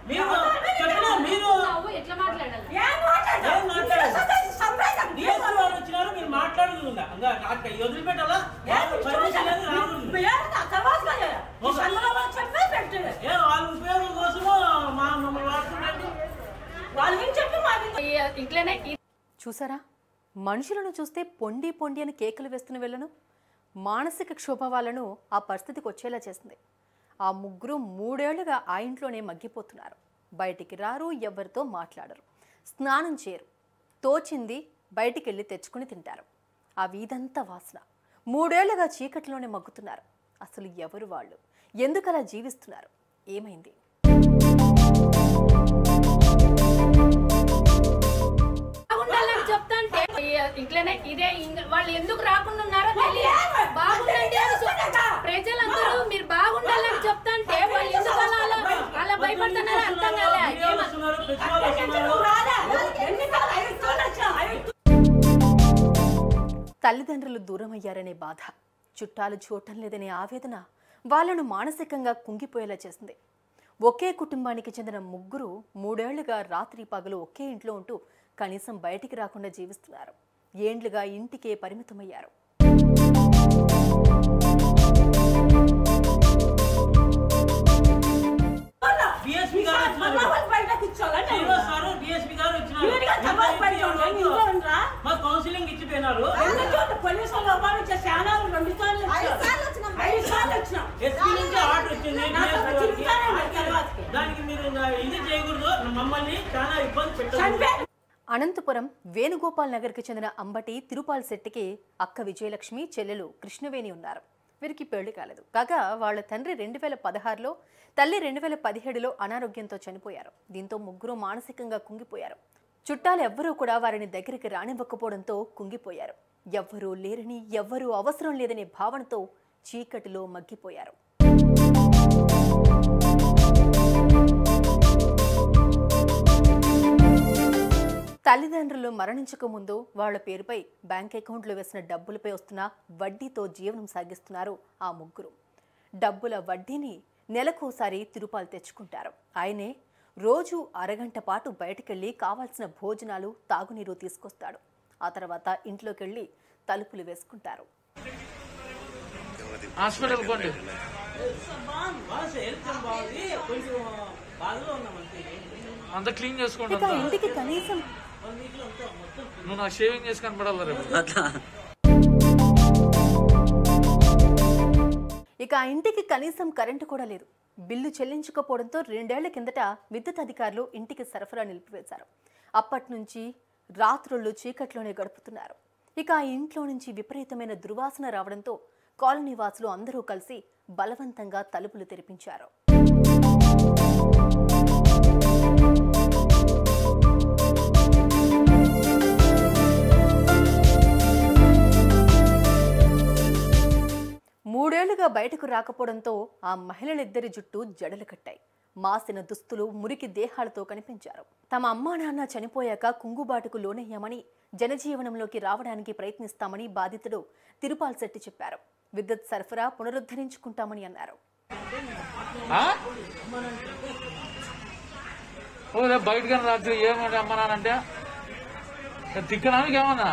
మీరు చెప్పిన మీరు నువ్వు ఎట్లా మాట్లాడాలి ఏం మాట్లాడతావు? ఏం మాట్లాడదు? సొసైటీ సంప్రదాయం. డిఎస్పీ వారు వచ్చినారు మీరు మాట్లాడుతుంది ఇంకా అక్కడ వదిలిపెట్టాలా ఏం పర్మిషన్ లేదు రాకూడదు ఏం ఆ తర్వాత కదా. ఈ సందర్భంలో చెప్పే పెట్టు. ఏ వాళ్ళ ఉపయోగం కోసము మా మమ్మల్ని వాడుతున్నట్టు వాళ్ళ గురించి చెప్పి మా గురించి ఈ- ఇట్లనే ఈ- చూసారా మనుషులను చూస్తే పొండి పొండి అని కేకలు వేస్తున్న వీళ్ళను మానసిక క్షోభ వాళ్ళను ఆ పరిస్థితికి వచ్చేలా చేసింది ఆ ముగ్గురు మూడేళ్లుగా ఆ ఇంట్లోనే మగ్గిపోతున్నారు బయటికి రారు ఎవరితో మాట్లాడరు స్నానం చేయరు తోచింది బయటికి వెళ్ళి తెచ్చుకుని తింటారు ఆ వీధంతా వాసన మూడేళ్లుగా చీకటిలోనే మగ్గుతున్నారు అసలు ఎవరు వాళ్ళు ఎందుకు అలా జీవిస్తున్నారు ఏమైంది బాగుండాలని చెప్తాంటే ఈ- ఇట్లనే ఇదే ఇంగ- వాళ్ళు ఎందుకు రాకుండా ఉన్నారో తెలియదు బాగుండండి అని చెప్- ప్రజలందరూ మీరు బాగుండాలని చెప్తాంటే వాళ్ళు ఎందుకు అలా అలా అలా భయపడుతున్నారో అర్థం కాలే మీడియా ఏమ- వస్తున్నారు ప్రతి వాళ్ళు వస్తున్నారు నువ్వు రాదా? ఎన్నికలు ఐదు సార్లు వచ్చావు. ఐదు తల్లిదండ్రులు దూరమయ్యారనే బాధ చుట్టాలు చూడటం లేదనే ఆవేదన వాళ్ళను మానసికంగా కుంగిపోయేలా చేసింది ఒకే కుటుంబానికి చెందిన ముగ్గురు మూడేళ్లుగా రాత్రి పగలు ఒకే ఇంట్లో ఉంటూ కనీసం బయటికి రాకుండా జీవిస్తున్నారు ఏండ్లుగా ఇంటికే పరిమితమయ్యారు డిఎస్పీ ఈ గారు సార్ వచ్చినారు మళ్ళా వాళ్ళు బయటకు ఇచ్చేవాళ్ళని శ్రీనివాస్ సారు డిఎస్పీ గారు వచ్చినారు వీడిగా తర్వాత బయట ఉండండి, ఇంట్లో ఉండరా? మా కౌన్సిలింగ్ ఇచ్చిపోయినారు ఎందుకు పోలీసు వాళ్ళు అవ్వాలి శానాలు రెండు సార్లు వచ్చాం. ఐదు సార్లు వచ్చినాం ఎస్పీ నుంచి ఆర్డర్ వచ్చింది నాకు DSP వారికి. చెప్తానే మరి తర్వాతకి. దానికి మీరు ఇంకా ఇది చేయకూడదు మమ్మల్ని చాలా ఇబ్బంది పెట్టదు చనిపోయారు అనంతపురం వేణుగోపాల్ నగర్కి చెందిన అంబటి తిరుపాల్ శెట్టికి అక్క విజయలక్ష్మి చెల్లెలు కృష్ణవేణి ఉన్నారు వీరికి పెళ్లి కాలేదు కాగా వాళ్ళ తండ్రి రెండు వేల పదహారులో తల్లి రెండు వేల పదిహేడులో అనారోగ్యంతో చనిపోయారు దీంతో ముగ్గురు మానసికంగా కుంగిపోయారు చుట్టాలు ఎవ్వరూ కూడా వారిని దగ్గరికి రానివ్వకపోవడంతో కుంగిపోయారు ఎవ్వరూ లేరని ఎవ్వరూ అవసరం లేదనే భావనతో చీకటిలో మగ్గిపోయారు తల్లిదండ్రులు మరణించక ముందు వాళ్ళ పేరుపై బ్యాంక్ అకౌంట్లో వేసిన డబ్బులపై వస్తున్న వడ్డీతో జీవనం సాగిస్తున్నారు ఆ ముగ్గురు డబ్బుల వడ్డీని నెలకోసారి తిరుపాలు తెచ్చుకుంటారు ఆయనే రోజు అరగంట పాటు బయటకెళ్ళి కావాల్సిన భోజనాలు తాగునీరు తీసుకొస్తాడు ఆ తర్వాత ఇంట్లోకెళ్ళి తలుపులు వేసుకుంటారు హాస్పిటల్ పోండి బాగా హెల్త్ బాగుంది కొంచెం బాధలో ఉన్నాం అంతే అంత క్లీన్ చేసుకోండి ఇక అంతా ఇంటికి కనీసం వన్ వీక్ లో అంతా మొత్తం నువ్వు నాకు షేవింగ్ చేసి కనపడాలి రేపు ఇక ఆ ఇంటికి కనీసం కరెంటు కూడా లేదు బిల్లు చెల్లించకపోవడంతో రెండేళ్ల కిందట విద్యుత్ అధికారులు ఇంటికి సరఫరా నిలిపివేశారు అప్పటి నుంచి రాత్రుళ్ళు చీకట్లోనే గడుపుతున్నారు ఇక ఆ ఇంట్లో నుంచి విపరీతమైన దుర్వాసన రావడంతో కాలనీ వాసులు అందరూ కలిసి బలవంతంగా తలుపులు తెరిపించారు మూడేళ్లుగా బయటకు రాకపోవడంతో ఆ మహిళలిద్దరి జుట్టు జడలు కట్టాయి మాసిన దుస్తులు మురికి దేహాలతో కనిపించారు తమ అమ్మా నాన్న చనిపోయాక కుంగుబాటుకు లోనయ్యామని జనజీవనంలోకి రావడానికి ప్రయత్నిస్తామని బాధితుడు తిరుపాల్ శెట్టి చెప్పారు విద్యుత్ సరఫరా పునరుద్ధరించుకుంటామని అన్నారు ఆ? ఓ రేపు బయటకు రాత్రి ఏమంటే అమ్మనానంటే తిక్కడానికి ఏమన్నా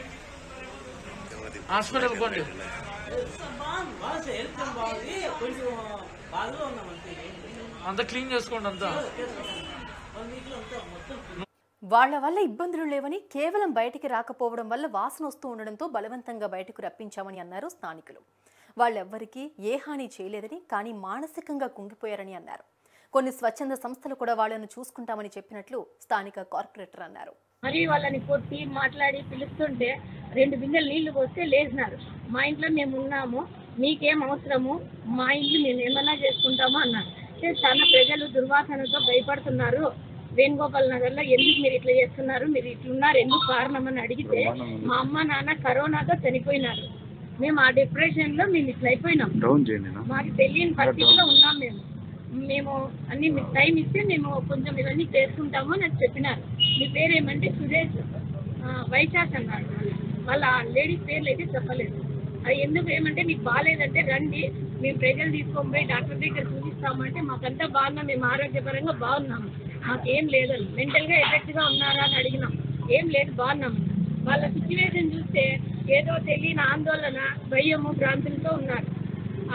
హాస్పిటల్ పోండి బాగా హెల్త్ బాగుంది కొంచెం బాధలో ఉన్నాం అంతే అంత క్లీన్ చేసుకోండి అంతా వన్ వీక్ లో అంతా మొత్తం వాళ్ల వల్ల ఇబ్బందులు లేవని కేవలం బయటికి రాకపోవడం వల్ల వాసన వస్తూ ఉండడంతో బలవంతంగా బయటకు రప్పించామని అన్నారు స్థానికులు వాళ్ళెవ్వరికీ ఏ హాని చేయలేదని కానీ మానసికంగా కుంగిపోయారని అన్నారు కొన్ని స్వచ్ఛంద సంస్థలు కూడా వాళ్ళను చూసుకుంటామని చెప్పినట్లు స్థానిక కార్పొరేటర్ అన్నారు మరి వాళ్ళని కొట్టి మాట్లాడి పిలుస్తుంటే రెండు బిందెలు నీళ్లు పోస్తే లేచినారు మా ఇంట్లో మేము ఉన్నాము మీకేం అవసరము మా ఇంట్లో మేము ఏమన్నా చేసుకుంటాము అన్నారు అంటే చాలా ప్రజలు దుర్వాసనతో భయపడుతున్నారు వేణుగోపాల్ నగర్ లో ఎందుకు మీరు ఇట్లా చేస్తున్నారు మీరు ఇట్లున్నారు ఎందుకు కారణం అని అడిగితే మా అమ్మ నాన్న కరోనాతో చనిపోయినారు మేము ఆ డిప్రెషన్ లో మేము ఇట్లా అయిపోయినాం మాకు తెలియని పరిస్థితిలో ఉన్నాం మేము మేము అన్ని మీకు టైం ఇస్తే మేము కొంచెం ఇవన్నీ చేసుకుంటాము అని చెప్పినారు మీ పేరు ఏమంటే సురేష్ ఆ, వైశాఖ్ అన్నారు వాళ్ళ లేడీస్ పేర్లు అయితే చెప్పలేదు అది ఎందుకు ఏమంటే మీకు బాగాలేదంటే రండి మేము ప్రజలు తీసుకొని పోయి డాక్టర్ దగ్గర చూపిస్తాం చేస్తామంటే మాకంతా బాగున్నాం మేము ఆరోగ్యపరంగా బాగున్నాము మాకేం లేదని మెంటల్గా ఎఫెక్ట్గా ఉన్నారా అని అడిగినాం ఏం లేదు బాగున్నాం వాళ్ళ సిచ్యువేషన్ చూస్తే ఏదో తెలియని ఆందోళన భయము భ్రాంతులతో ఉన్నారు ఆ,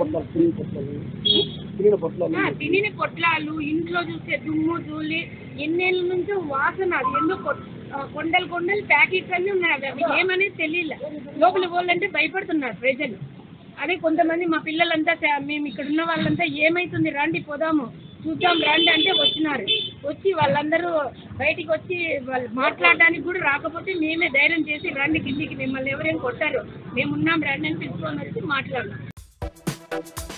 ఆ, తినిన పొట్లాలు ఇంట్లో చూస్తే దుమ్ము ధూళి ఎన్నేళ్ళ నుంచో వాసన అది ఎందుకు కొ- ఆ, కొండలు కొండలు ప్యాకెట్స్ అన్నీ ఉన్నాయి అవి అవి ఏమనేది తెలియలే లోపల పోవాలంటే భయపడుతున్నారు ప్రజలు అదే కొంతమంది మా పిల్లలంతా చా- మేము ఇక్కడ ఉన్న వాళ్ళంతా ఏమైతుంది రండి పోదాము చూద్దాం రండి అంటే వచ్చినారు వచ్చి వాళ్ళందరూ బయటికి వచ్చి వాళ్ళు మాట్లాడడానికి కూడా రాకపోతే మేమే ధైర్యం చేసి రండి కిందికి మిమ్మల్ని ఎవరేం కొట్టారు మేము ఉన్నాం రండి అని పిలుచుకొని వచ్చి మాట్లాడినాం